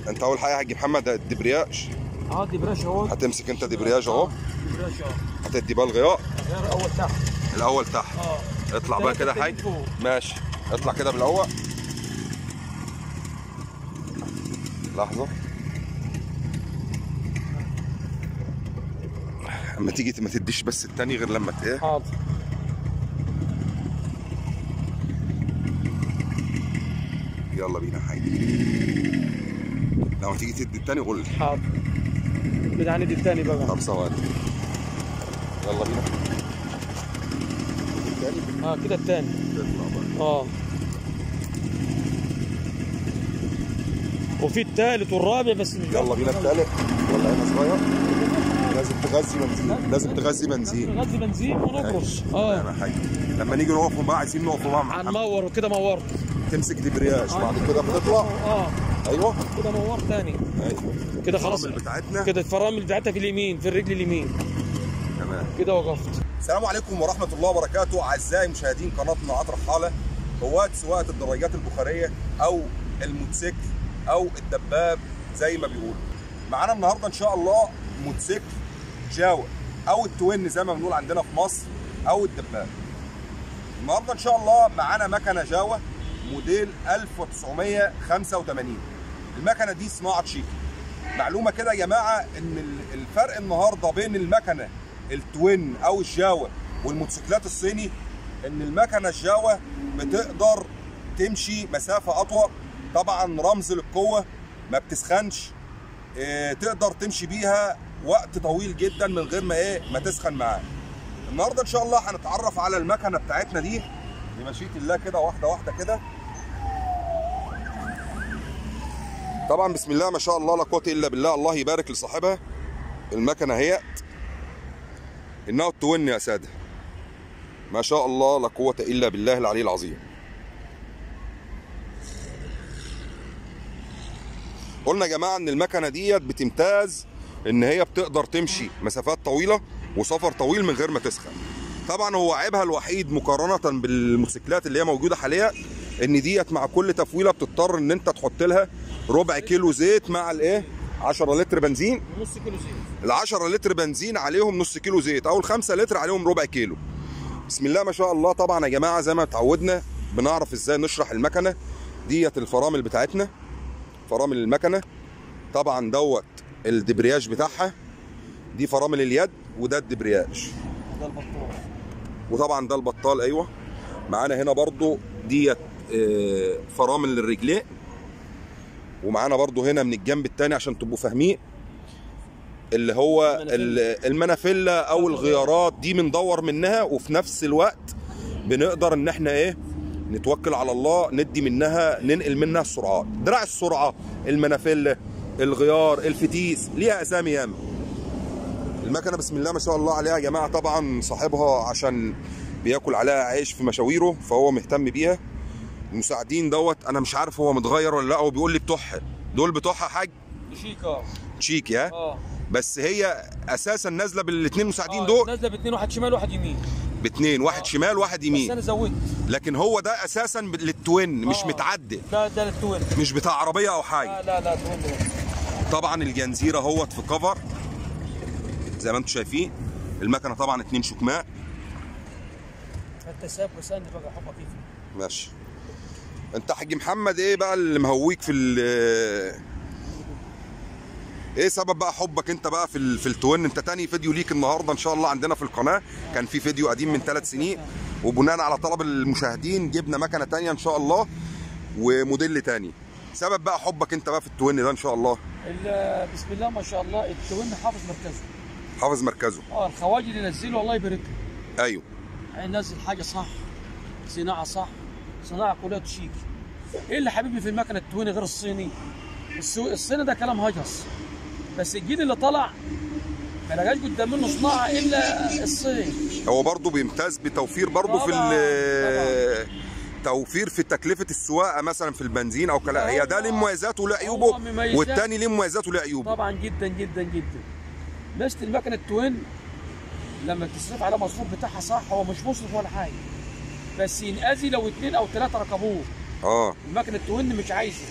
انت اول حاجه يا حاج محمد الدبرياج اه دي براش اهو هتمسك انت دبرياج اهو دي براش اهو هتدي بقى الغيار غير اول تحت الاول تحت اه اطلع بقى كده يا حاج ماشي اطلع كده بالاول لحظه اما تيجي ما تديش بس التاني غير لما ت- ايه حاضر يلا بينا يا حاج لما تيجي تدي التاني قول لي حاضر كده عندي الثاني بقى طب ثواني يلا بينا التاني اه كده الثاني اطلع بقى اه وفي الثالث والرابع بس مش يلا بينا التالت ولا هنا صغير لازم تغذي بنزين لازم تغذي بنزين نغذي بنزين ونقرص تمام اه يا حاج لما نيجي نقف بقى عايزين نقف بقى مع هنمور وكده مورت تمسك دبرياج بعد كده بتطلع اه ايوه كده مور ثاني ايوه كده خلاص الفرامل بتاعتنا كده الفرامل بتاعتها في اليمين في الرجل اليمين تمام كده وقفت السلام عليكم ورحمه الله وبركاته اعزائي مشاهدين قناه نعات رحاله هواة سواقه الدراجات البخاريه او الموتوسيكل او الدباب زي ما بيقولوا معانا النهارده ان شاء الله موتوسيكل جاوا او التوين زي ما بنقول عندنا في مصر او الدباب النهارده ان شاء الله معانا مكنه جاوا موديل 1985 المكنه دي صناعه شيكي معلومه كده يا جماعه ان ال- الفرق النهارده بين المكنه التوين او الجاوا والموتوسيكلات الصيني ان المكنه الجاوا بتقدر تمشي مسافه اطول طبعا رمز للقوه ما بتسخنش إيه، تقدر تمشي بيها وقت طويل جدا من غير ما ايه ما تسخن معاه النهارده ان شاء الله هنتعرف على المكنه بتاعتنا دي بمشيئه الله كده واحده واحده كده طبعا بسم الله ما شاء الله لا قوه الا بالله الله يبارك لصاحبها المكنه هي انها التون يا ساده ما شاء الله لا قوه الا بالله العلي العظيم قلنا يا جماعه ان المكنه ديت بتمتاز ان هي بتقدر تمشي مسافات طويله وسفر طويل من غير ما تسخن طبعا هو عيبها الوحيد مقارنه بالموتوسيكلات اللي هي موجوده حاليا ان ديت مع كل تفويله بتضطر ان انت تحط لها ربع كيلو زيت مع الايه 10 لتر بنزين نص كيلو زيت ال 10 لتر بنزين عليهم نص كيلو زيت او ال 5 لتر عليهم ربع كيلو بسم الله ما شاء الله طبعا يا جماعه زي ما اتعودنا بنعرف ازاي نشرح المكنه ديت الفرامل بتاعتنا فرامل المكنه طبعا دوت الدبرياج بتاعها دي فرامل اليد وده الدبرياج ده البطال وطبعا ده البطال ايوه معانا هنا برضو ديت آه، فرامل للرجلين ومعانا برضو هنا من الجنب التاني عشان تبقوا فاهمين اللي هو ال- المنافله او الغيارات دي بندور منها وفي نفس الوقت بنقدر ان احنا ايه نتوكل على الله ندي منها ننقل منها السرعات دراع السرعه المنافله الغيار الفتيس ليها اسامي ياما المكنه بسم الله ما شاء الله عليها يا جماعه طبعا صاحبها عشان بياكل عليها عيش في مشاويره فهو مهتم بيها المساعدين دوت انا مش عارف هو متغير ولا لا هو بيقول لي بتوعها دول بتوعها حاج شيكا تشيكي ها اه بس هي اساسا نازله بالاثنين مساعدين آه، دول نازله باثنين واحد شمال واحد يمين باثنين واحد شمال واحد بس يمين انا زودت لكن هو ده اساسا للتوين مش آه. متعدل ده ده التوين مش بتاع عربيه او حاجه لا لا لا توين بس. طبعا الجنزيره اهوت في كفر زي ما انتم شايفين المكنه طبعا اتنين شكماء انت ساب وساند بقى حبه فيه ماشي انت حاج محمد ايه بقى اللي مهويك في ال ايه سبب بقى حبك انت بقى في ال- في التوين انت تاني فيديو ليك النهارده ان شاء الله عندنا في القناه كان في فيديو قديم من ثلاث سنين وبناء على طلب المشاهدين جبنا مكنه تانية ان شاء الله وموديل تاني سبب بقى حبك انت بقى في التوين ده ان شاء الله ال- بسم الله ما شاء الله التوين حافظ مركزه حافظ مركزه اه الخواجي اللي نزله الله يبارك له ايوه ينزل حاجه صح صناعه صح صناعه كلها شيك ايه اللي حبيبني في المكنه التويني غير الصيني السو- الصيني ده كلام هجس بس الجيل اللي طلع ما لقاش قدام منه صناعه الا الصين هو برضه بيمتاز بتوفير برضه في طبعاً، ال- توفير في تكلفه السواقه مثلا في البنزين او كلا هي ده ليه مميزاته وله عيوبه هو مميزات. والتاني ليه مميزاته وله عيوبه طبعا جدا جدا جدا ميزه المكنه التوين لما تصرف على مصروف بتاعها صح هو مش مصرف ولا حاجه بس ينأذي لو اثنين او ثلاثه ركبوه اه المكنه التوين مش عايزه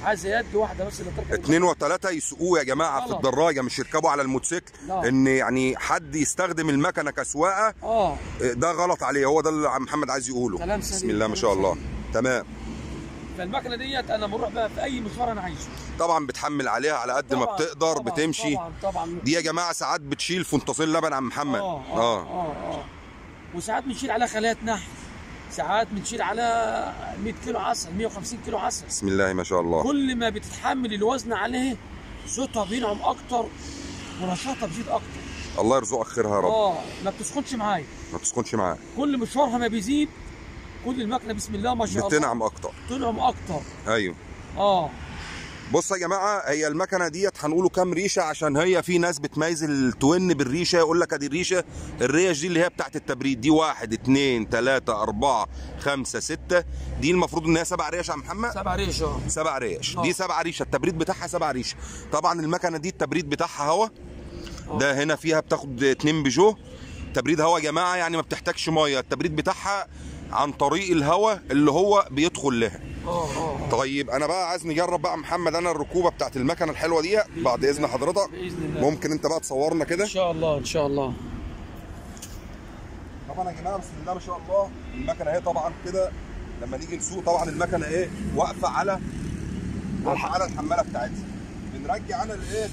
عايزه يد واحده بس اللي تركب اتنين وتلاته يسوقوه يا جماعه في غلط. الدراجه مش يركبوا على الموتوسيكل لا. ان يعني حد يستخدم المكنه كسواقه اه ده غلط عليه هو ده اللي عم محمد عايز يقوله كلام سليم، بسم الله ما كلام شاء الله سليم. تمام فالمكنه ديت انا بروح بقى في اي مشوار انا عايزه طبعا بتحمل عليها على قد ما طبعاً، بتقدر طبعاً، بتمشي طبعا طبعا دي يا جماعه ساعات بتشيل فنطسين لبن عم محمد اه اه اه, آه. وساعات بنشيل عليها خلايا نحل ساعات بنشيل على 100 كيلو عسل 150 كيلو عسل بسم الله ما شاء الله كل ما بتتحمل الوزن عليه صوتها بينعم اكتر ونشاطها بيزيد اكتر الله يرزقك خيرها يا رب اه ما بتسخنش معايا ما تسكنش معاه كل مشوارها ما بيزيد كل المكنه بسم الله ما شاء الله بتنعم اكتر تنعم اكتر ايوه اه بص يا جماعه هي المكنه ديت هنقوله كام ريشه عشان هي في ناس بتميز التوين بالريشه يقول لك ادي الريشه الريش دي اللي هي بتاعت التبريد دي واحد اتنين تلاته اربعه خمسه سته دي المفروض ان هي سبع ريش يا عم محمد سبع ريش اه سبع ريش آه. دي سبع ريشه التبريد بتاعها سبع ريشه طبعا المكنه دي التبريد بتاعها هوا ده هنا فيها بتاخد اتنين بيجو تبريد هوا يا جماعه يعني ما بتحتاجش ميه التبريد بتاعها عن طريق الهوا اللي هو بيدخل لها اه اه طيب انا بقى عايز نجرب بقى محمد انا الركوبه بتاعت المكنه الحلوه دي بعد اذن حضرتك باذن الله ممكن انت بقى تصورنا كده ان شاء الله ان شاء الله طبعا يا جماعه بسم الله ما شاء الله المكنه اهي طبعا كده لما نيجي نسوق طبعا المكنه ايه واقفه على واقفه على الحماله بتاعتها بنرجع انا الايه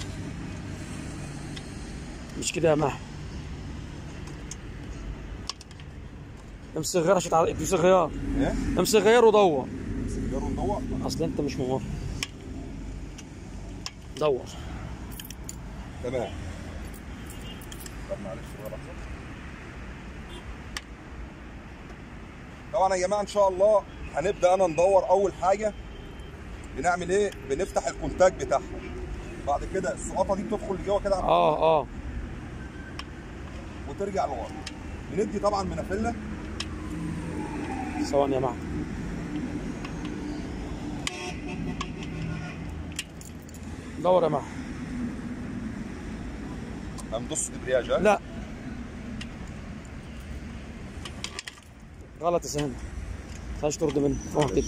مش كده يا محمد امسك غيار عشان تعرف امسك غيار ايه امسك غيار ودور سيجاره ندوق اصل انت مش ممر دور تمام طب معلش بقى لحظه طبعا يا جماعه ان شاء الله هنبدا انا ندور اول حاجه بنعمل ايه بنفتح الكونتاك بتاعها بعد كده السقطه دي بتدخل لجوه كده اه اه وترجع لورا بندي طبعا منافله ثواني يا معلم دور يا معلم هندوس دبرياج ها؟ لا غلط يا سهل خلاص ترد منه اه كده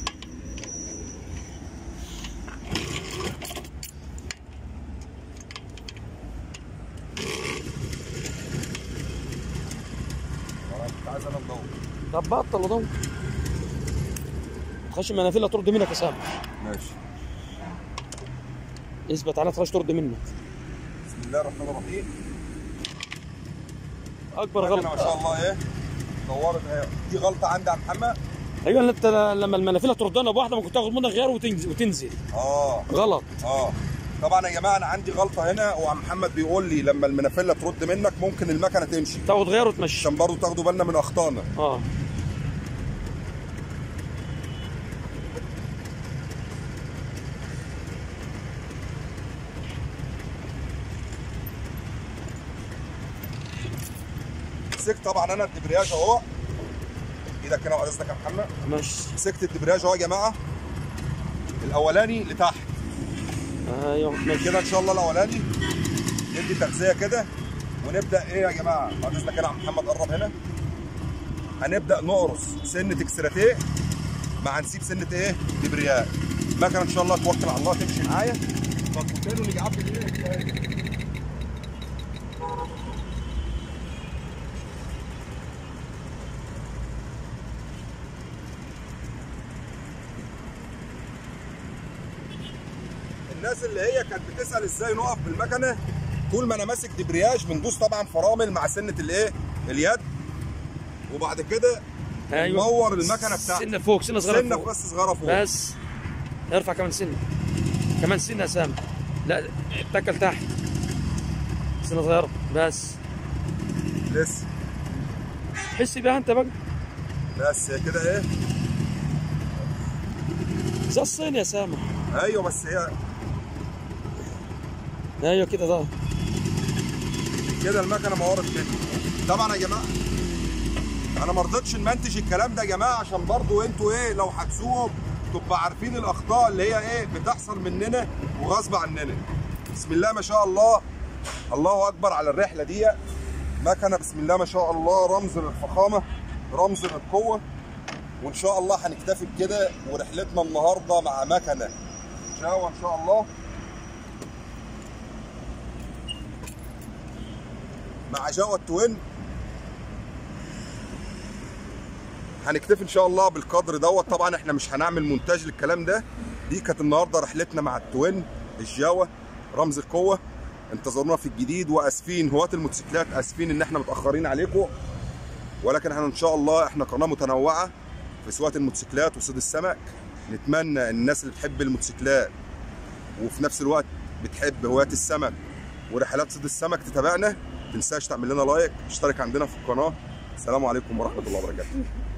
أنا كنت عايز انا ندور طب بطل ودور خش المنافله ترد منك يا سامي ماشي اثبت على خلاص ترد منك بسم الله الرحمن الرحيم اكبر المكنة ما شاء غلطه الله ايه دورت اهي دي غلطه عندي يا محمد ايوه انت لما المنافله تردنا بواحده ممكن تاخد منك غيار وتنزل وتنزل اه غلط اه طبعا يا جماعه انا عندي غلطه هنا وعم محمد بيقول لي لما المنافله ترد منك ممكن المكنه تمشي تاخد غيار وتمشي عشان برضو تاخدوا بالنا من اخطائنا اه مسكت طبعا انا الدبرياج اهو ايدك هنا وقصدك يا محمد ماشي مسكت الدبرياج اهو يا جماعه الاولاني لتحت ايوه ماشي كده ان شاء الله الاولاني ندي تغذيه كده ونبدا ايه يا جماعه بعد اذنك كده يا عم محمد قرب هنا هنبدا نقرص سنه اكستراتيه مع نسيب سنه ايه دبرياج المكنه ان شاء الله توكل على الله تمشي معايا فكنت اللي جاب لي ايه الناس اللي هي كانت بتسال ازاي نقف بالمكنه طول ما انا ماسك دبرياج بندوس طبعا فرامل مع سنه الايه اليد وبعد كده نور المكنه بتاعتي سنه فوق سنه صغيره سنه فوق بس صغيره فوق بس ارفع كمان سنه كمان سنه يا سامي لا اتكل تحت سنه صغيره بس لسه حس بيها انت بقى بس هي كده ايه زي الصين يا سامي ايوه بس هي ايوه كده ده كده المكنه مورت كده طبعا يا جماعه انا ما رضيتش نمنتج الكلام ده يا جماعه عشان برضو انتوا ايه لو هتسوقوا تبقى عارفين الاخطاء اللي هي ايه بتحصل مننا وغصب عننا بسم الله ما شاء الله الله اكبر على الرحله دي مكنه بسم الله ما شاء الله رمز للفخامه رمز للقوه وان شاء الله هنكتفي بكده ورحلتنا النهارده مع مكنه جاوا ان شاء الله مع جاوا التوين هنكتفي ان شاء الله بالقدر دوت طبعا احنا مش هنعمل مونتاج للكلام ده دي كانت النهارده رحلتنا مع التوين الجاوا رمز القوه انتظرونا في الجديد واسفين هواة الموتوسيكلات اسفين ان احنا متاخرين عليكم ولكن احنا ان شاء الله احنا قناه متنوعه في سواقه الموتوسيكلات وصيد السمك نتمنى الناس اللي بتحب الموتوسيكلات وفي نفس الوقت بتحب هواة السمك ورحلات صيد السمك تتابعنا تنساش تعمل لنا لايك اشترك عندنا في القناه السلام عليكم ورحمه الله وبركاته